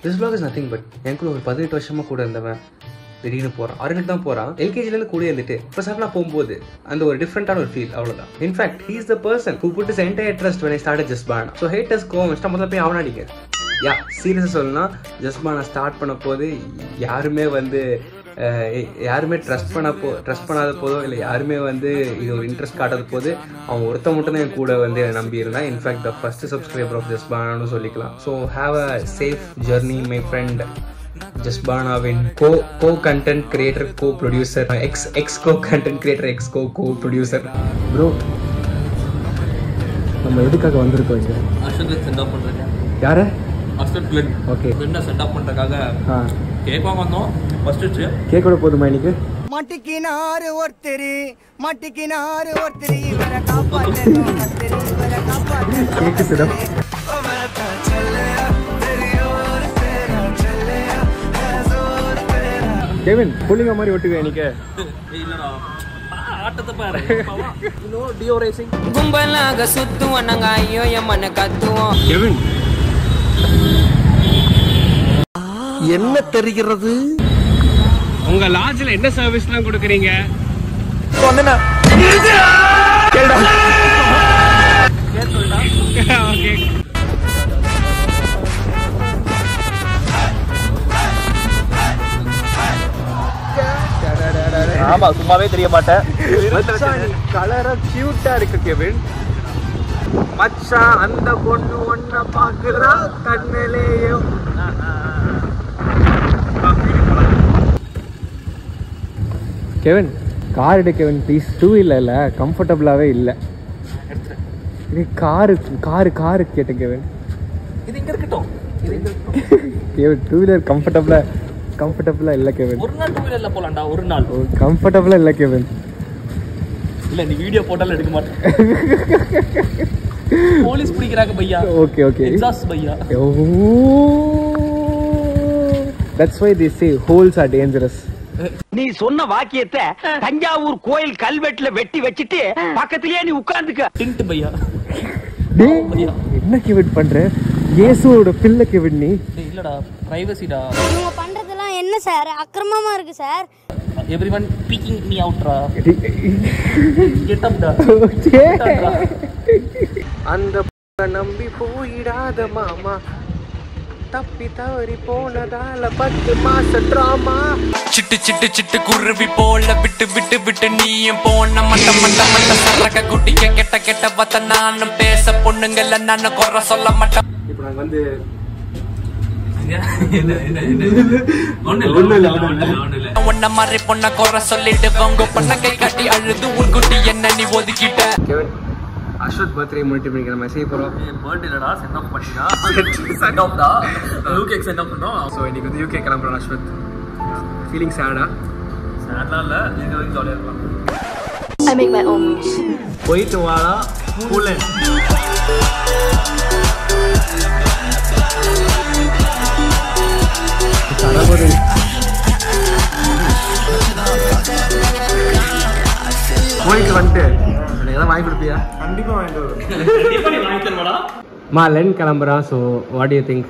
This vlog is nothing but என் கூட ஒரு பதினெட்டு வருஷமா கூட இருந்தவன் திடீர்னு போகிறான் அருகிட்டு தான் போகிறான் எல்கேஜிலேருந்து கூட இருந்துட்டு இப்போ சாப்பிடா போகும்போது அந்த ஒரு டிஃப்ரெண்டான ஒரு ஃபீல் அவ்வளோதான் in fact he is the person who put his entire trust when I started just Bana so haters கோவம் இஷ்டம் முதல்ல போய் அவனாடிங்க யா சீரியஸாக சொல்லணும்னா ஜஸ்ட் பானா ஸ்டார்ட் பண்ண போது யாருமே வந்து அஹ், யாருமே ட்ரஸ்ட் பண்ண போ ட்ரஸ்ட் பண்ணாத போதோ இல்லை யாருமே வந்து இது ஒரு இன்ட்ரெஸ்ட் காட்டாத போது அவன் ஒருத்த மட்டும் தான் என் கூட வந்து என்னை நம்பி இருந்தான் in fact the first subscriber of just பானான்னு சொல்லிக்கலாம் so have a safe journey my friend ஜஸ்பானாவின் co co content creator co producer ex ex co content creator ex co co producer bro நம்ம எதுக்காக வந்திருக்கோம் இங்க அஸ்வத் சென்ட் ஆஃப் பண்ணுறேன் யாரு Ashwath blood okay ஃப்ரெண்டை சென்ட் ஆஃப் பண்ணுறதுக்காக ஆ கேக் வாங்க வந்தோம் ஃபர்ஸ்ட் வச்சு கேக்கோட போதுமா இன்னைக்கு மட்டிக்கினாரு ஒருத்தர் மட்டிக்கினாரு ஒருத்தர் இவரை காப்பாற்றணும் கத்தரி இவரை காப்பாற்றணும் கேக்கு சிடம் கெவின் புள்ளிங்க மாதிரி ஒட்டுவேன் இன்னைக்கு இல்லைடா ஆட்டத்தை பாரு இன்னும் டியோ ரேசிங் கும்பலாக சுத்துவோம் நாங்க ஐயோ எம்மன்னு கத்துவோம் கெவின் என்ன தெரிகிறது உங்க லாட்ஜ்ல என்ன சர்வீஸ்லாம் கொடுக்குறீங்க ஓகே ஆமா சும்மாவே தெரிய மாட்டேன் கலரா கியூட்டா இருக்கு கெவின் மச்சான் அந்த பொண்ணு ஒன்ன பாக்குறா கண்ணிலேயும் கெவின் கார் எடு கெவின் ப்ளீஸ் டூ வீலர் இல்லை கம்ஃபர்டபுளாகவே இல்லை இது காரு காரு காரு கேட்டேன் கெவின் இது இங்க இருக்கட்டும் இது இங்க இருக்கட்டும் கெவின் டூ வீலர் கம்ஃபர்டபுளாக கம்ஃபர்டபுளாக இல்லை கெவின் ஒரு நாள் டூ வீலர்ல போலாம்டா ஒரு நாள் கம்ஃபர்டபுளாக இல்லை கெவின் இல்ல நீ வீடியோ போட்டாலும் எடுக்க மாட்டேன் போலீஸ் பிடிக்கிறாங்க பையா ஓகே ஓகே எக்ஸாஸ்ட் பையா that's why they say holes are dangerous நீ சொன்ன வாக்கியத்தை தஞ்சாவூர் கோயில் கல்வெட்டுல வெட்டி வச்சிட்டு பக்கத்திலேயே நீ உட்கார்ந்துக்க டின்ட் பையா டேய் என்ன கெவிட் பண்ற இயேசுவோட பிள்ளை கெவிட் நீ டேய் இல்லடா பிரைவசிடா இவங்க பண்றதெல்லாம் என்ன சார் அக்கிரமமா இருக்கு sir every one peeking me அவுட்ரா கெட் அப் டா அந்த பொண்ண நம்பி போயிடாத மாமா தப்பி தவறி போனதால பத்து மாச டிராமா சிட்டு சிட்டு சிட்டு குருவி போல விட்டு விட்டு விட்டு நீயும் போன மட்ட மட்ட மட்ட சரக்க குட்டிக்க கெட்ட கெட்ட பத்த நானும் பேச பொண்ணுங்கள நான் குறை சொல்ல மாட்டேன் இப்போ நாங்க வந்து உன்ன மாதிரி பொண்ண குறை சொல்லிட்டு உங்க பொண்ண கை காட்டி அழுது உன் குட்டி என்ன நீ ஒதுக்கிட்ட கெவின் அஸ்வத் பர்த்டே முன்னிட்டு இன்னைக்கு நம்ம செய்ய போறோம் பர்த்டே இல்லடா சென்ட் ஆஃப் பண்ணியா சென்ட் ஆஃப் டா யூகே சென்ட் ஆஃப் பண்ணோம் ஸோ இன்னைக்கு வந்து யூகே கிளம்புறோம் அஸ்வத் ஃபீலிங் சேடா சேட்லாம் இல்ல இது வரைக்கும் ஜாலியா இருக்கலாம் I make my own wish போயிட்டு வாடா பூலன் தரபொரு போயிட்டு வந்துட்டு எனக்கு எதாவது வாங்கி கொடுப்பியா கண்டிப்பா நீ வாங்கி தருவாடா மா லென் கிளம்புறான் so what you think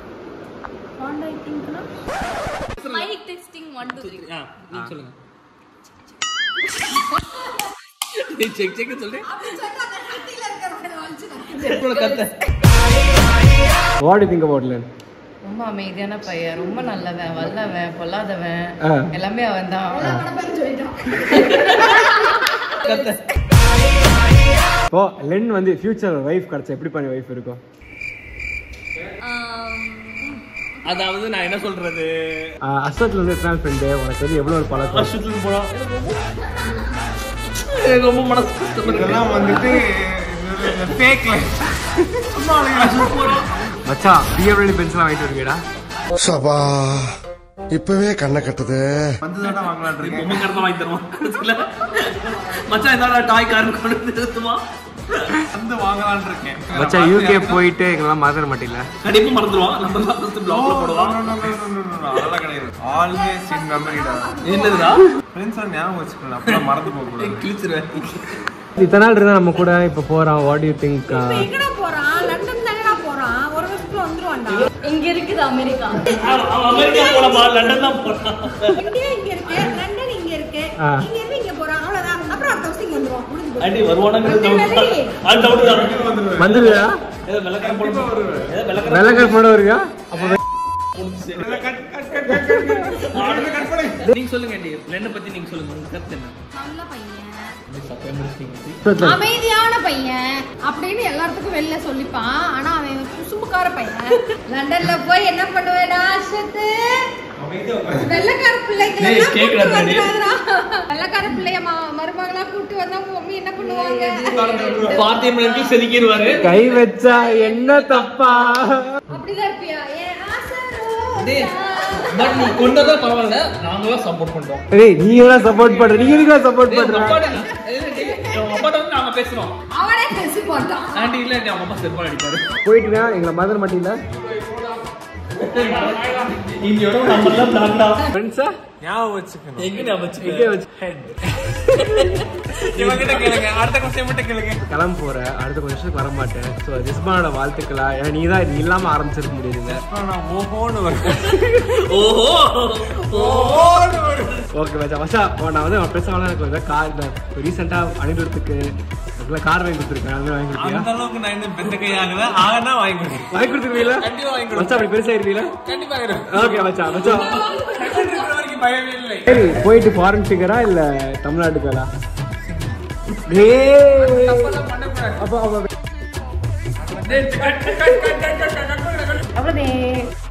mike testing 1 2 3 நீ சொல்லுங்க நீ செக் செக் சொல்லு what you think about Len ரொம்ப அமைதியான பையன் ரொம்ப நல்லவன் வல்லவன் பொல்லாதவன் ஆ. எல்லாமே அவன் தான் இப்போ லென் வந்து ஃபியூச்சர் ஒய்ஃப் கிடைச்சா எப்படி பண்ணி ஒய்ஃப் இருக்கும் அதாவது நான் என்ன சொல்றது ஆஹ் அஸ்வத்ல வந்து எத்தனை ஃப்ரெண்டு உனக்கு வந்து எவ்வளோ ஒரு பழக்கம் வருஷத்துக்கு போனா எனக்கு ரொம்ப மனசு கஷ்டம் வந்துட்டு மச்சான் பிஎம்டி பென்சிலாம் வாங்கிட்டு வருவீடா சபா இப்பவே கண்ணை கட்டுது பொம்மை கடை வாங்கி தருவான் கடைசியில மச்சான் இந்த டாய் கார் கொண்டு வந்து நிறுத்துமா வந்து வாங்கலாம்னு இருக்கேன் மச்சான் யூகே போயிட்டு எங்கெல்லாம் மறந்துட மாட்டீங்களா கண்டிப்பா மறந்துடுவான் நம்ம தான் ஃபர்ஸ்ட் பிளாக்ல போடுவான் அதெல்லாம் கிடையாது ஆல்வேஸ் இன் மெமரிடா என்னதுடா ஃப்ரெண்ட்ஸ் ஞாபகம் வச்சுக்கலாம் அப்பதான் மறந்து போக கூடாது கிழிச்சிருவேன் இத்தனை நாள் இருந்தா நம்ம கூட இப்போ போறோம் வாட் யூ திங்க் எங்கடா போறான் லண்டன் தானடா போறான் ஒரு வருஷத்துல வந்துருவான்டா இங்க இருக்குது அமெரிக்கா அவன் அவன் அமெரிக்கா போலாமா லண்டன் தான் போறான் இந்தியா இங்க இருக்கு லண்டன் இங்க இருக்கு ஆ. இங்க இருந்து இங்க போறோம் அவ்வளவுதான் அப்புறம் அடுத்த வருஷம் இங்க வந்துருவோம் முடிஞ்சு போச்சு. ஆண்டி வருவானுங்கிறது டவுட் தான் அது டவுட் தான் வந்துருவியா ஏதோ வெள்ளக்கார போல ஏதோ வெள்ளக்கார வெள்ளக்கார போட வருவியா அப்போ நீங்க சொல்லுங்க ஆண்டி லென்னை பத்தி நீங்க சொல்லுங்க உங்க கருத்து என்ன நல்ல பையன் சப்பையா முடிச்சிட்டீங்க அமைதியான பையன் அப்படின்னு எல்லாத்துக்கும் வெளில சொல்லிப்பான் ஆனா அவன் குசும்புக்கார பையன் லண்டன்ல போய் என்ன பண்ணுவேடா அசத்து வெள்ளக்கார பிள்ளைங்க டேய், எல்லாம் கேக்குதா கூட்டு டேய்? வந்துடாதடா. வெள்ளக்கார பிள்ளைய ம- மருமகளா கூட்டு வந்தா உங்க மம்மி என்ன பண்ணுவாங்க பாத்தியம் ரெண்டு செதுக்கிடுவாரு கை வச்சா என்ன தப்பா அப்படிதான் இருப்பியா என் ஆசை டேய், ரோஜா. பட் நீ கொண்டதா பரவாயில்ல நாங்களாம் சப்போர்ட் பண்றோம் டேய் நீ எவ்வளவு சப்போர்ட் பண்ற நீ எதுக்கு சப்போர்ட் டேய், பண்ற உங்க அப்பாட்ட இல்ல, டேய், உங்க அப்பாட்ட வந்து நாங்க பேசுறோம் அவனே பேசி போட்டான் ஆண்டி இல்ல டேய், அவங்க அப்பா செருப்பால் அடிப்பாரு போயிட்டுனா எங்களை மதர் மாட்டில இங்கயோட நம்ம எல்லாம் தாண்டா ஃப்ரெண்ட்ஸா ஞாபகம் வச்சுக்கணும் எங்க நான் வச்சுக்க எங்கே வச்சு இவங்க கிட்ட கேளுங்க அடுத்த கொஸ்டின் மட்டும் கேளுங்க கிளம்ப போற அடுத்த கொஞ்சம் வருஷத்துக்கு வர மாட்டேன் ஸோ ரிஸ்மானோட வாழ்த்துக்களா ஏன்னா நீ தான் நீ இல்லாம ஆரம்பிச்சிருக்க முடியுதுங்க நான் ஓஹோன்னு வருவேன் ஓஹோ ஓஹோன்னு வருவேன் ஓகே மச்சா மச்சா ஓ, நான் வந்து பேசாமலாம் எனக்கு வந்து கார் இந்த ரீசெண்டாக அனிருத்துக்கு கார் வாங்கி கொடுத்துருக்கேன் அது மாதிரி வாங்கி கொடுத்தியா அந்த அளவுக்கு நான் இன்னும் பெத்த கையாகல ஆகனா வாங்கி கொடுங்க வாங்கி கொடுத்துருவீங்களா கண்டிப்பா வாங்கி கொடுங்க மச்சா அப்படி பெருசா இருவீங்களா கண்டிப்பா ஆகிடும் ஓகே மச்சா மச்சா வரைக்கும் பயமே இல்லை சரி போயிட்டு ஃபாரின் ஃபிகரா இல்ல தமிழ்நாட்டுக்காரா டேய் அப்போ அப்போ அவ்வளவுதான்